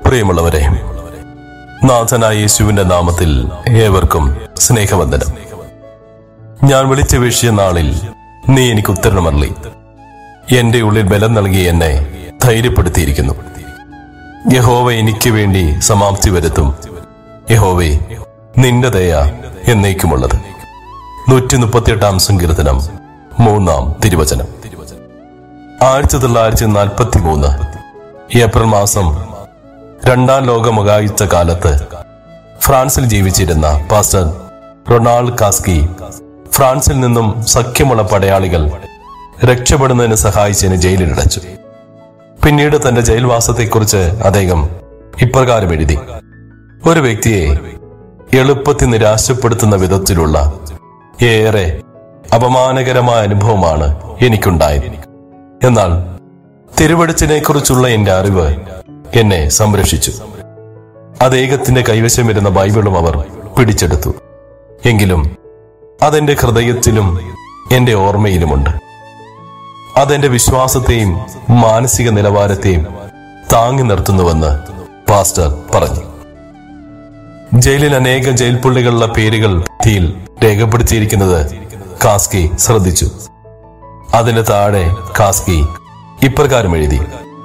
പ്രിയമുള്ളവരെ നാഥനായ യേശുവിന്റെ നാമത്തിൽ ഏവർക്കും സ്നേഹവന്ദനം ഞാൻ വിളിച്ചപേക്ഷിയ നാളിൽ നീ എനിക്ക് ഉത്തരണമല്ലി എന്റെ ഉള്ളിൽ ബലം നൽകി എന്നെ ധൈര്യപ്പെടുത്തിയിരിക്കുന്നു യഹോവ എനിക്ക് വേണ്ടി സമാപ്തി വരുത്തും യഹോവേ നിന്റെ ദയ എന്നേക്കുമുള്ളത് നൂറ്റി മുപ്പത്തിയെട്ടാം സങ്കീർത്തനം മൂന്നാം തിരുവചനം ആയിരത്തി തൊള്ളായിരത്തി നാൽപ്പത്തി മൂന്ന് ഏപ്രിൽ മാസം രണ്ടാം ലോക മഹായുദ്ധ കാലത്ത് ഫ്രാൻസിൽ ജീവിച്ചിരുന്ന പാസ്റ്റർ റൊണാൾഡ് കാസ്കി ഫ്രാൻസിൽ നിന്നും സഖ്യമുള്ള പടയാളികൾ രക്ഷപ്പെടുന്നതിന് സഹായിച്ചതിന് ജയിലിലടച്ചു പിന്നീട് തന്റെ ജയിൽവാസത്തെക്കുറിച്ച് അദ്ദേഹം ഇപ്രകാരം എഴുതി ഒരു വ്യക്തിയെ എളുപ്പത്തിൽ നിരാശപ്പെടുത്തുന്ന വിധത്തിലുള്ള ഏറെ അപമാനകരമായ അനുഭവമാണ് എനിക്കുണ്ടായത് എന്നാൽ തിരുവെടുത്തിനെ കുറിച്ചുള്ള എന്റെ അറിവ് എന്നെ സംരക്ഷിച്ചു അദ്ദേഹത്തിന്റെ കൈവശം വരുന്ന ബൈബിളും അവർ പിടിച്ചെടുത്തു എങ്കിലും അതെന്റെ ഹൃദയത്തിലും എന്റെ ഓർമ്മയിലുമുണ്ട് അതെന്റെ വിശ്വാസത്തെയും മാനസിക നിലവാരത്തെയും താങ്ങി നിർത്തുന്നുവെന്ന് പാസ്റ്റർ പറഞ്ഞു ജയിലിൽ അനേകം ജയിൽ പുള്ളികളുടെ പേരുകൾ ഭിത്തിയിൽ രേഖപ്പെടുത്തിയിരിക്കുന്നത് കാസ്കി ശ്രദ്ധിച്ചു അതിന് താഴെ കാസ്കി ഇപ്രകാരം എഴുതി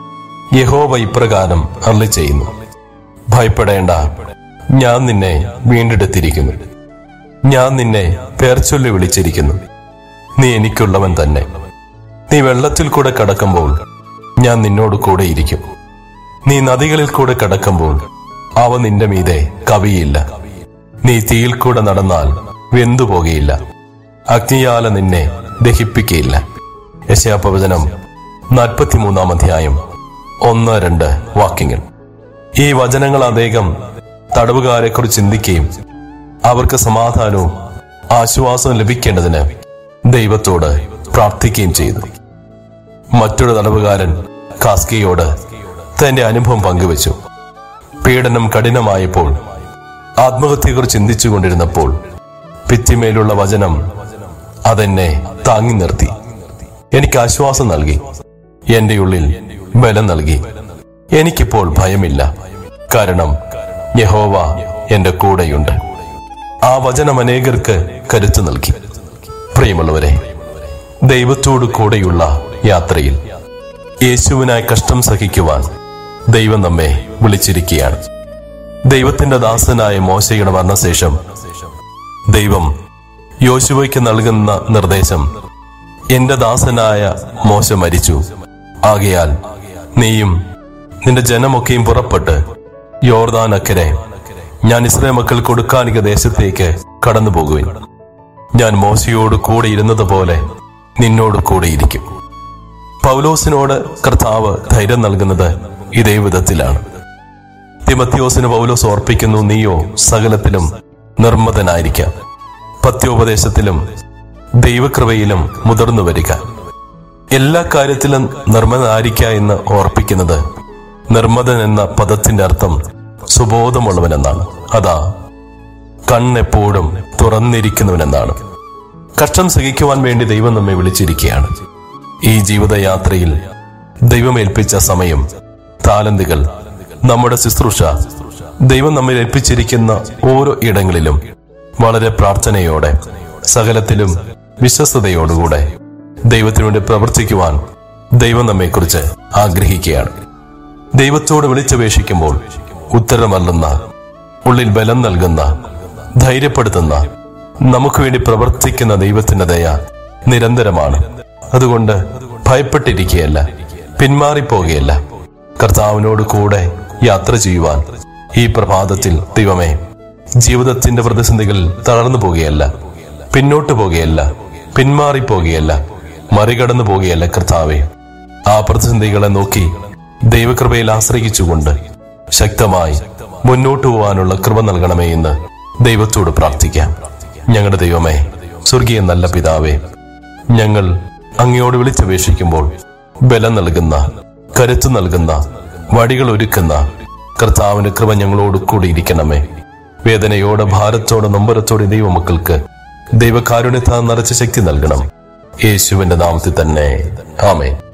യഹോവ ഇപ്രകാരം അരളി ചെയ്യുന്നു ഭയപ്പെടേണ്ട ഞാൻ നിന്നെ വീണ്ടെടുത്തിരിക്കുന്നു ഞാൻ നിന്നെ പേർച്ചൊല്ലി വിളിച്ചിരിക്കുന്നു നീ എനിക്കുള്ളവൻ തന്നെ നീ വെള്ളത്തിൽ കൂടെ കടക്കുമ്പോൾ ഞാൻ നിന്നോട് കൂടെ ഇരിക്കും നീ നദികളിൽ കൂടെ കടക്കുമ്പോൾ അവ നിന്റെ മീതെ കവിയില്ല നീ തീയിൽ കൂടെ നടന്നാൽ വെന്തുപോകയില്ല അഗ്നിയാല നിന്നെ ദഹിപ്പിക്കയില്ല യശയാപ്രവചനം നാൽപ്പത്തിമൂന്നാം അധ്യായം ഒന്ന് രണ്ട് വാക്യങ്ങൾ ഈ വചനങ്ങൾ അദ്ദേഹം തടവുകാരെക്കുറിച്ച് ചിന്തിക്കുകയും അവർക്ക് സമാധാനവും ആശ്വാസവും ലഭിക്കേണ്ടതിന് ദൈവത്തോട് പ്രാർത്ഥിക്കുകയും ചെയ്തു മറ്റൊരു തടവുകാരൻ കാസ്കിയോട് തന്റെ അനുഭവം പങ്കുവച്ചു പീഡനം കഠിനമായപ്പോൾ ആത്മഹത്യയെക്കുറിച്ച് ചിന്തിച്ചുകൊണ്ടിരുന്നപ്പോൾ ഭിത്തിമേലുള്ള വചനം അതെന്നെ താങ്ങി നിർത്തി എനിക്ക് ആശ്വാസം നൽകി എന്റെ ഉള്ളിൽ ബലം നൽകി എനിക്കിപ്പോൾ ഭയമില്ല കാരണം യഹോവ എന്റെ കൂടെയുണ്ട് ആ വചനം അനേകർക്ക് കരുത്ത് നൽകി പ്രിയമുള്ളവരെ ദൈവത്തോടു കൂടെയുള്ള യാത്രയിൽ യേശുവിനായി കഷ്ടം സഹിക്കുവാൻ ദൈവം നമ്മെ വിളിച്ചിരിക്കുകയാണ് ദൈവത്തിന്റെ ദാസനായ മോശയുടെ മരണശേഷം ദൈവം യോശുവയ്ക്ക് നൽകുന്ന നിർദ്ദേശം എന്റെ ദാസനായ മോശ മരിച്ചു ആകയാൽ നീയും നിന്റെ ജനമൊക്കെയും പുറപ്പെട്ട് യോർദാനക്കരെ ഞാൻ ഇസ്രായേൽ മക്കൾ കൊടുക്കാനിക ദേശത്തേക്ക് കടന്നു പോകുവിൻ ഞാൻ മോശയോട് കൂടെ ഇരുന്നത് പോലെ നിന്നോട് കൂടെ ഇരിക്കും പൗലോസിനോട് കർത്താവ് ധൈര്യം നൽകുന്നത് ഇതേ വിധത്തിലാണ് തിമത്യോസിന് പൗലോസ് ഓർപ്പിക്കുന്നു നീയോ സകലത്തിലും നിർമ്മതനായിരിക്കാം പത്യോപദേശത്തിലും ദൈവകൃപയിലും മുതിർന്നു വരിക എല്ലാ കാര്യത്തിലും നിർമ്മതനായിരിക്ക എന്ന് ഓർപ്പിക്കുന്നത് നിർമ്മതൻ എന്ന പദത്തിന്റെ അർത്ഥം സുബോധമുള്ളവനെന്നാണ് അതാ കണ്ണെപ്പോഴും തുറന്നിരിക്കുന്നവനെന്നാണ് കഷ്ടം സഹിക്കുവാൻ വേണ്ടി ദൈവം നമ്മെ വിളിച്ചിരിക്കുകയാണ് ഈ ജീവിതയാത്രയിൽ ദൈവമേൽപ്പിച്ച സമയം താലന്തുകൾ നമ്മുടെ ശുശ്രൂഷ ദൈവം നമ്മെ ഏൽപ്പിച്ചിരിക്കുന്ന ഓരോ ഇടങ്ങളിലും വളരെ പ്രാർത്ഥനയോടെ സകലത്തിലും വിശ്വസ്തയോടുകൂടെ ദൈവത്തിനു വേണ്ടി പ്രവർത്തിക്കുവാൻ ദൈവം നമ്മെക്കുറിച്ച് ആഗ്രഹിക്കുകയാണ് ദൈവത്തോട് വിളിച്ചപേക്ഷിക്കുമ്പോൾ ഉത്തരമല്ലുന്ന ഉള്ളിൽ ബലം നൽകുന്ന ധൈര്യപ്പെടുത്തുന്ന നമുക്ക് വേണ്ടി പ്രവർത്തിക്കുന്ന ദൈവത്തിന്റെ ദയ നിരന്തരമാണ് അതുകൊണ്ട് ഭയപ്പെട്ടിരിക്കുകയല്ല പിന്മാറിപ്പോകുകയല്ല കർത്താവിനോട് കൂടെ യാത്ര ചെയ്യുവാൻ ഈ പ്രഭാതത്തിൽ ദൈവമേ ജീവിതത്തിന്റെ പ്രതിസന്ധികൾ തളർന്നു പോകുകയല്ല പിന്നോട്ട് പോകുകയല്ല പിന്മാറിപ്പോകുകയല്ല മറികടന്നു പോകുകയല്ല കർത്താവെ ആ പ്രതിസന്ധികളെ നോക്കി ദൈവകൃപയിൽ ആശ്രയിച്ചുകൊണ്ട് ശക്തമായി മുന്നോട്ട് പോകാനുള്ള കൃപ നൽകണമേ എന്ന് ദൈവത്തോട് പ്രാർത്ഥിക്കാം ഞങ്ങളുടെ ദൈവമേ സ്വർഗീയ നല്ല പിതാവേ ഞങ്ങൾ അങ്ങയോട് വിളിച്ചപേക്ഷിക്കുമ്പോൾ ബലം നൽകുന്ന കരുത്ത് നൽകുന്ന വടികൾ ഒരുക്കുന്ന കർത്താവിന്റെ കൃപ ഞങ്ങളോട് കൂടി ഇരിക്കണമേ വേദനയോടെ ഭാരത്തോടെ നൊമ്പരത്തോടെ ദൈവമക്കൾക്ക് ദൈവകാരുണ്യത്താൽ നിറച്ച ശക്തി നൽകണം യേശുവിന്റെ നാമത്തിൽ തന്നെ ആമേ